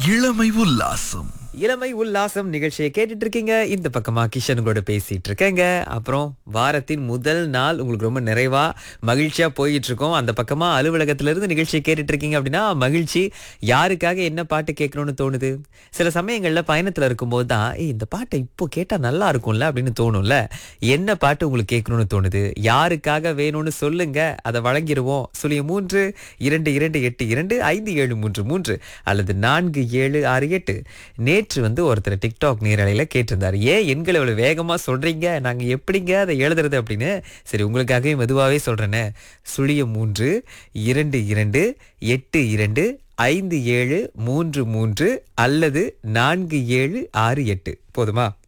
இளமை உல்லாசம் இளமை உல்லாசம் நிகழ்ச்சியை கேட்டுட்டு இருக்கீங்க இந்த பக்கமா கிஷன் கூட பேசிட்டு இருக்கேங்க அப்புறம் வாரத்தின் முதல் நாள் உங்களுக்கு ரொம்ப நிறைவா மகிழ்ச்சியா போயிட்டு இருக்கோம் அந்த பக்கமா அலுவலகத்துல இருந்து நிகழ்ச்சியை கேட்டுட்டு இருக்கீங்க அப்படின்னா மகிழ்ச்சி யாருக்காக என்ன பாட்டு கேட்கணும்னு தோணுது சில சமயங்கள்ல பயணத்துல இருக்கும்போது தான் "ஏய், இந்த பாட்டை இப்போ கேட்டா நல்லா இருக்கும்ல அப்படின்னு தோணும்ல என்ன பாட்டு உங்களுக்கு கேட்கணும்னு தோணுது யாருக்காக வேணும்னு சொல்லுங்க அதை வழங்கிடுவோம் சுழிய மூன்று இரண்டு இரண்டு எட்டு இரண்டு ஐந்து ஏழு மூன்று மூன்று அல்லது நான்கு ஏழு ஆறு எட்டு நேற்று வந்து ஒருத்தர் டிக்டாக் நேரலையில கேட்டிருந்தார் ஏன் எண்களை இவ்வளவு வேகமா சொல்றீங்க நாங்க எப்படிங்க அதை எழுதுறது அப்படின்னு சரி உங்களுக்காகவே மெதுவாவே சொல்றேனே சுழிய மூன்று இரண்டு இரண்டு எட்டு இரண்டு ஐந்து ஏழு மூன்று மூன்று அல்லது நான்கு ஏழு ஆறு எட்டு போதுமா